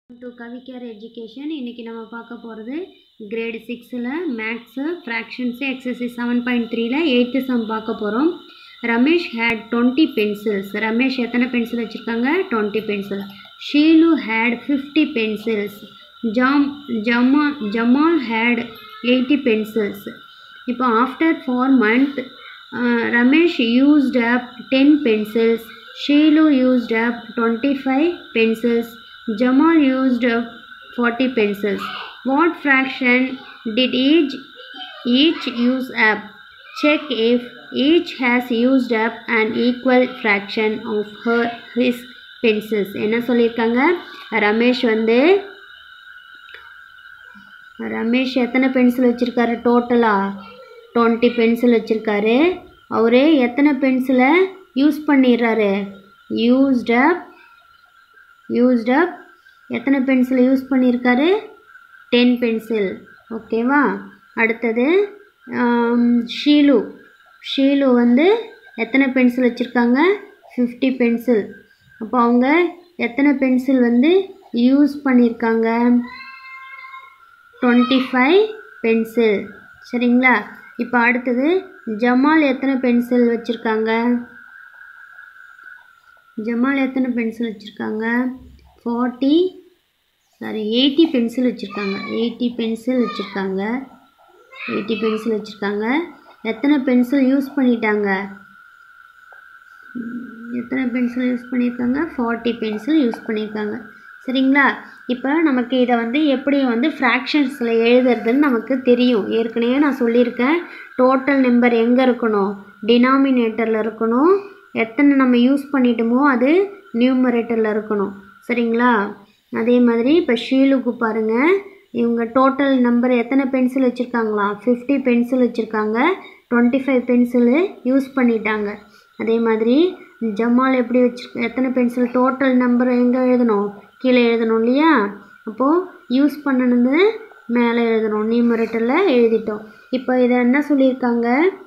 To கவிக்கேர் education இன்றைக்கி நம்ம பார்க்க போகிறது கிரேடு சிக்ஸில் maths fractions exercise seven point த்ரீல எயித்து சம் பார்க்க போகிறோம் Ramesh had twenty pencils Ramesh எத்தனை பென்சில் வச்சுருக்காங்க twenty pencil Sheelu had fifty pencils ஜாம் ஜமா ஜமால் ஹேட் எயிட்டி பென்சில்ஸ் இப்போ after four month Ramesh used up ten pencils Sheelu used up twenty five pencils Jamal used up 40 pencils. What fraction did each each use up? Check if each has used up an equal fraction of her his pencils. என்ன சொல்லியிருக்காங்க ரமேஷ் வந்து ரமேஷ் எத்தனை pencil வச்சுருக்காரு டோட்டலாக twenty pencil வச்சுருக்காரு அவரே எத்தனை பென்சிலை யூஸ் பண்ணிடுறாரு யூஸ்ட் அப் யூஸ்ட் அப் எத்தனை பென்சில் யூஸ் பண்ணியிருக்காரு டென் பென்சில் ஓகேவா அடுத்தது ஷீலு ஷீலு வந்து எத்தனை பென்சில் வச்சுருக்காங்க ஃபிஃப்டி பென்சில் அப்போ அவங்க எத்தனை பென்சில் வந்து யூஸ் பண்ணியிருக்காங்க டுவெண்ட்டி ஃபைவ் பென்சில் சரிங்களா இப்போ அடுத்தது ஜமால் எத்தனை பென்சில் வச்சுருக்காங்க ஜமால் எத்தனை பென்சில் வச்சுருக்காங்க ஃபார்ட்டி சாரி எயிட்டி பென்சில் வச்சுருக்காங்க எயிட்டி பென்சில் வச்சுருக்காங்க எயிட்டி பென்சில் வச்சுருக்காங்க எத்தனை பென்சில் யூஸ் பண்ணிட்டாங்க எத்தனை பென்சில் யூஸ் பண்ணியிருக்காங்க ஃபார்ட்டி பென்சில் யூஸ் பண்ணியிருக்காங்க சரிங்களா இப்போ நமக்கு இதை வந்து எப்படி வந்து ஃப்ராக்ஷன்ஸில் எழுதுறதுன்னு நமக்கு தெரியும் ஏற்கனவே நான் சொல்லியிருக்கேன் டோட்டல் நம்பர் எங்கே இருக்கணும் டினாமினேட்டரில் இருக்கணும் எத்தனை நம்ம யூஸ் பண்ணிட்டோமோ அது நியூமரேட்டரில் இருக்கணும் சரிங்களா அதே மாதிரி இப்போ ஷீலுக்கு பாருங்கள் இவங்க டோட்டல் நம்பர் எத்தனை பென்சில் வச்சுருக்காங்களா ஃபிஃப்டி பென்சில் வச்சுருக்காங்க டுவெண்ட்டி ஃபைவ் பென்சிலு யூஸ் பண்ணிட்டாங்க அதே மாதிரி ஜமால் எப்படி வச்சுருக்க எத்தனை பென்சில் டோட்டல் நம்பர் எங்கே எழுதணும் கீழே எழுதணும் இல்லையா அப்போது யூஸ் பண்ணணுன்னு மேலே எழுதணும் நியூமரேட்டரில் எழுதிட்டோம் இப்போ இதை என்ன சொல்லியிருக்காங்க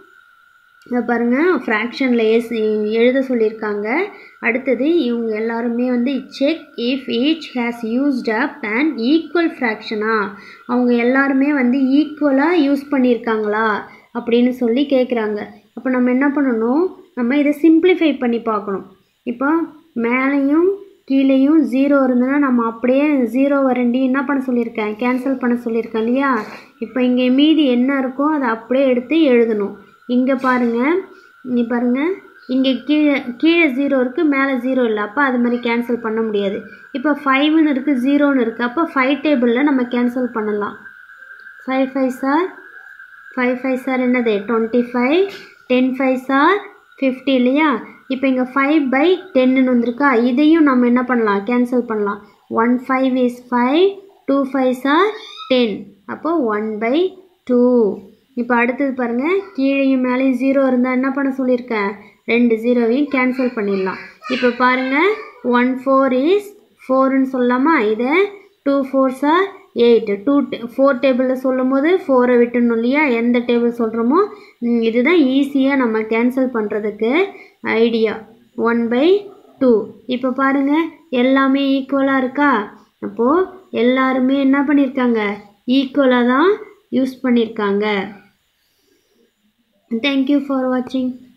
பாருங்கள் ஃப்ராக்ஷனில் எஸ் எழுத சொல்லியிருக்காங்க அடுத்தது இவங்க எல்லாருமே வந்து check if each has used up and equal ஃப்ராக்ஷனா அவங்க எல்லாருமே வந்து ஈக்குவலாக யூஸ் பண்ணியிருக்காங்களா அப்படின்னு சொல்லி கேட்குறாங்க அப்போ நம்ம என்ன பண்ணணும் நம்ம இதை சிம்பிளிஃபை பண்ணி பார்க்கணும் இப்போ மேலேயும் கீழேயும் ஜீரோ இருந்ததுன்னா நம்ம அப்படியே ஜீரோ வரண்டி என்ன பண்ண சொல்லியிருக்கேன் கேன்சல் பண்ண சொல்லியிருக்கேன் இல்லையா இப்போ இங்கே மீதி என்ன இருக்கோ அதை அப்படியே எடுத்து எழுதணும் இங்கே பாருங்கள் இங்கே பாருங்கள் இங்கே கீழே கீழே ஜீரோ இருக்குது மேலே ஜீரோ இல்லை அப்போ அது மாதிரி கேன்சல் பண்ண முடியாது இப்போ ஃபைவ்னு இருக்குது ஜீரோன்னு இருக்குது அப்போ ஃபைவ் டேபிளில் நம்ம கேன்சல் பண்ணலாம் five five sir five five sir என்னது twenty five ten five sir fifty இல்லையா இப்போ இங்கே ஃபைவ் பை டென்னு வந்திருக்கா இதையும் நம்ம என்ன பண்ணலாம் கேன்சல் பண்ணலாம் one five is five two five sir ten அப்போ ஒன் பை டூ இப்போ அடுத்தது பாருங்கள் கீழேயும் மேலேயும் ஜீரோ இருந்தால் என்ன பண்ண சொல்லியிருக்கேன் ரெண்டு ஜீரோவையும் கேன்சல் பண்ணிடலாம் இப்போ பாருங்கள் ஒன் ஃபோர் இஸ் ஃபோருன்னு சொல்லலாமா இதை two four sir eight two four டேபிளில் சொல்லும் போது ஃபோரை விட்டுணும் இல்லையா எந்த டேபிள் சொல்கிறோமோ இதுதான் ஈஸியாக நம்ம கேன்சல் பண்ணுறதுக்கு ஐடியா ஒன் பை டூ இப்போ பாருங்கள் எல்லாமே ஈக்குவலாக இருக்கா அப்போது எல்லாருமே என்ன பண்ணியிருக்காங்க ஈக்குவலாக தான் யூஸ் பண்ணியிருக்காங்க Thank you for watching.